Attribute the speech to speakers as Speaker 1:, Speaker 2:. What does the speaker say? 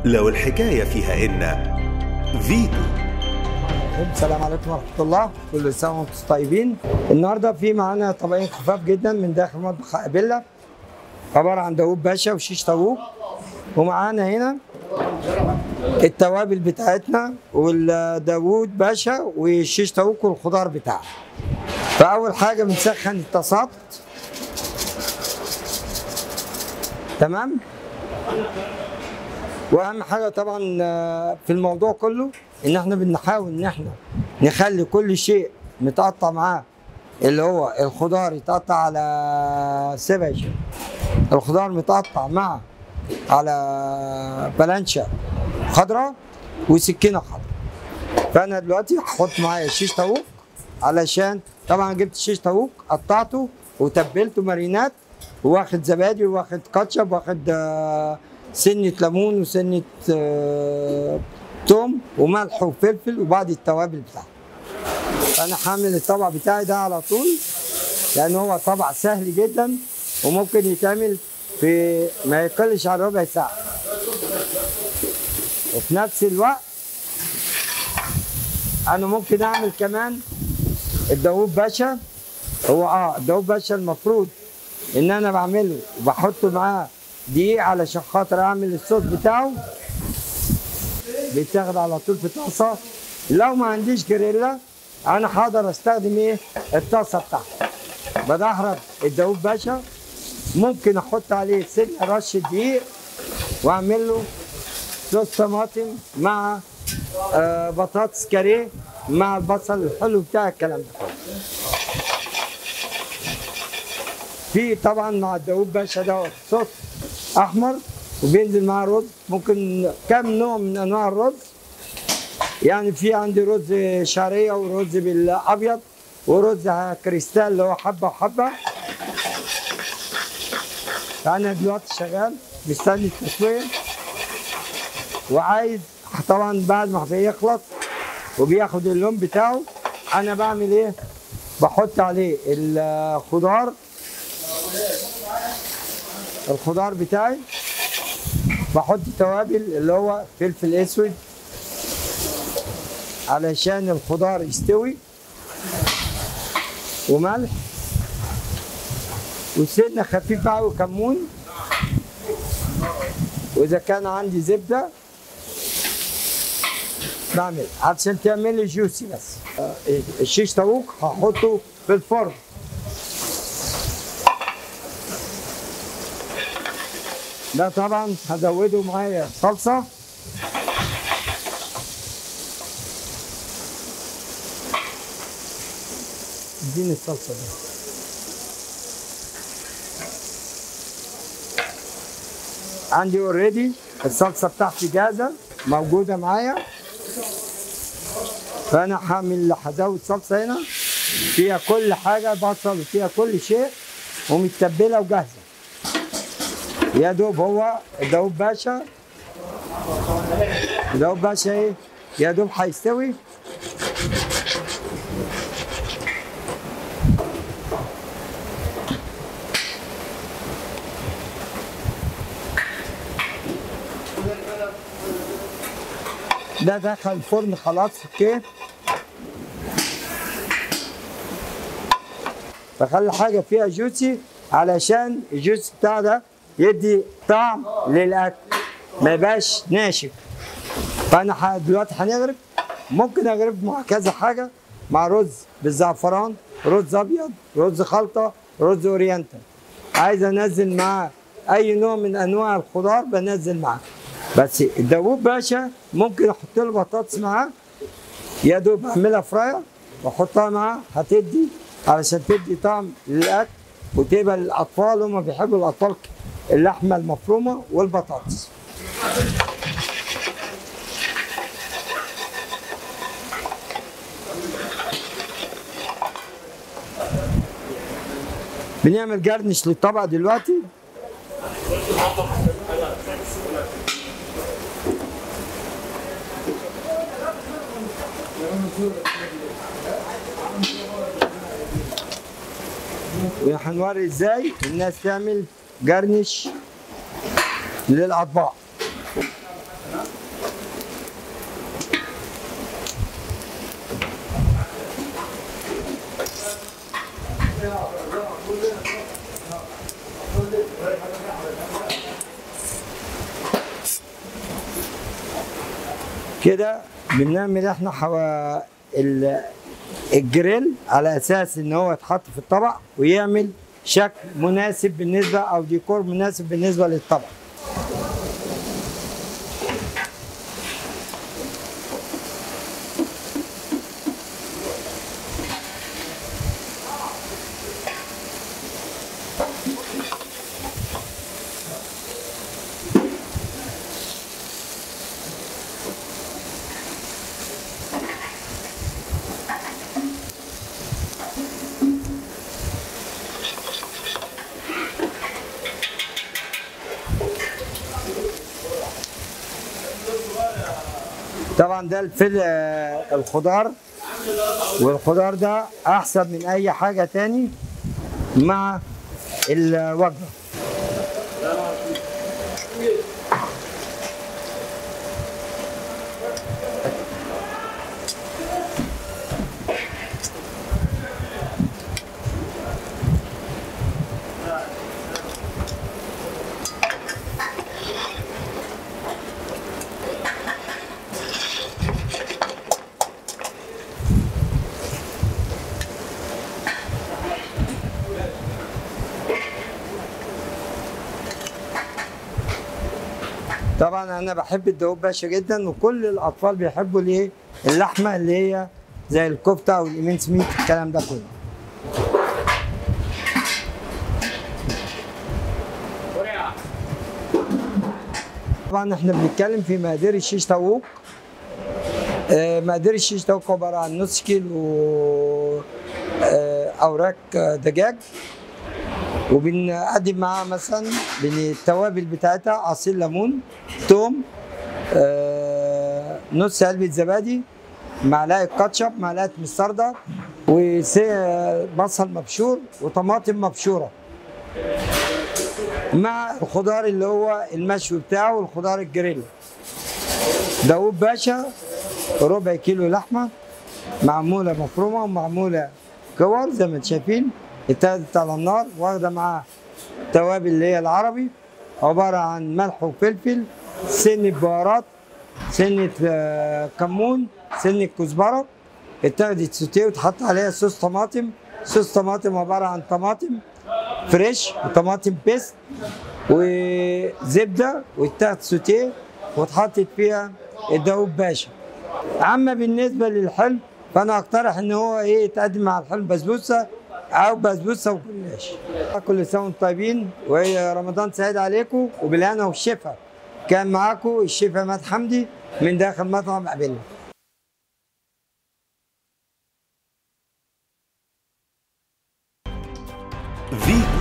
Speaker 1: لو الحكاية فيها إن فيتو
Speaker 2: السلام عليكم ورحمة الله كل سنة وانتم طيبين النهاردة في معانا طبقين خفاف جدا من داخل مطبخ أبيلا عبارة عن داوود باشا وشيش طاووق ومعانا هنا التوابل بتاعتنا والداوود باشا والشيش طاووق والخضار بتاعه فأول حاجة بنسخن الطاسات تمام واهم حاجه طبعا آه، في الموضوع كله ان احنا بنحاول ان احنا نخلي كل شيء متقطع معاه اللي هو الخضار يتقطع على سبج الخضار متقطع مع على بلانشا خضراء وسكينه خضراء فانا دلوقتي هحط معايا شيش طاووق علشان طبعا جبت شيش طاووق قطعته وتبلته مارينات واخد زبادي واخد كاتشب واخد آه، سنة ليمون وسنة آه، توم وملح وفلفل وبعض التوابل بتاعته فأنا هعمل الطبق بتاعي ده على طول لأن هو طبق سهل جدا وممكن يتعمل في ما يقلش عن ربع ساعة وفي نفس الوقت أنا ممكن أعمل كمان الداوود باشا هو اه الداوود باشا المفروض ان انا بعمله وبحط معاه دقيق علشان خاطر اعمل الصوص بتاعه بيتاخد على طول في طاسه لو ما عنديش جريلا انا هقدر استخدم ايه الطاسه بتاعتي بدحرج الداوود باشا ممكن احط عليه سنه رشه دقيق واعمل له صوص طماطم مع آه بطاطس كاريه مع البصل الحلو بتاع الكلام ده كله في طبعا مع الداوود باشا ده صوص احمر وبينزل معاه رز ممكن كم نوع من انواع الرز يعني في عندي رز شعريه ورز بالابيض ورز كريستال اللي هو حبه وحبه فانا دلوقتي شغال مستني التسويه وعايز طبعا بعد ما بيخلص وبياخد اللون بتاعه انا بعمل ايه بحط عليه الخضار الخضار بتاعي بحط توابل اللي هو فلفل اسود علشان الخضار يستوي وملح وسنه خفيفه قوي كمون واذا كان عندي زبده بعمل عشان تعمل لي جوسي بس آه، الشيش طاووق هحطه في الفرن ده طبعا هزوده معايا صلصه اديني الصلصه دي عندي اوريدي الصلصه بتاعتي جاهزه موجوده معايا فانا هعمل هزود صلصه هنا فيها كل حاجه بصل وفيها كل شيء ومتبله وجاهزه يا دوب هو داوود باشا داوود باشا ايه يا دوب هيستوي ده دخل الفرن خلاص اوكي بخلي حاجه فيها جوسي علشان الجوس بتاع ده يدي طعم للاكل ما يبقاش ناشف فانا ح- دلوقتي هنغرف ممكن اغرف مع كذا حاجه مع رز بالزعفران رز ابيض رز خلطه رز اورينتال عايز انزل معاه اي نوع من انواع الخضار بنزل معاه بس الداوود باشا ممكن احط له بطاطس معاه يا دوب اعملها فراير واحطها معاه هتدي علشان تدي طعم للاكل وتبقى للاطفال هم بيحبوا الاطفال اللحمه المفرومه والبطاطس بنعمل جرنش للطبق دلوقتي وهنوري ازاي الناس تعمل جرنش للاطباق كده بنعمل احنا حوا ال- الجريل على اساس ان هو يتحط في الطبق ويعمل شكل مناسب بالنسبه او ديكور مناسب بالنسبه للطبق طبعا ده الفل آه، الخضار والخضار ده احسن من اي حاجه تاني مع الوجبه طبعا انا بحب الداوود باشا جدا وكل الاطفال بيحبوا الايه اللحمه اللي هي زي الكفته او الايمنس ميت الكلام ده كله طبعا احنا بنتكلم في مقادير الشيش طاووق آه، مقادير الشيش طاووق عباره عن نص كيلو آه، اوراق آه، دجاج وبنقدم معاها مثلا بن- التوابل بتاعتها عصير ليمون توم آه، نص علبة زبادي معلقة كاتشب معلقة مستردة وبصل مبشور وطماطم مبشورة مع الخضار اللي هو المشوي بتاعه والخضار الجريل داوود باشا ربع كيلو لحمة معمولة مفرومة ومعمولة كور زي ما انتم شايفين اتقلت على النار واخدة معاها توابل اللي هي العربي عبارة عن ملح وفلفل سنة بهارات سنة آه، كمون سنة كزبرة اتاخدت سوتيه وتحط عليها صوص طماطم صوص طماطم عبارة عن طماطم فريش وطماطم بيست وزبدة واتاخد سوتيه واتحطت فيها الداوود باشا اما بالنسبه للحلم فانا اقترح ان هو ايه يتقدم مع الحلم بسبوسه او بسبوسه وجلاش كل سنه وانتم طيبين ورمضان سعيد عليكم وبالهنا والشفا كان معاكم الشيف عماد حمدي من داخل مطعم قابلنا
Speaker 1: فيتو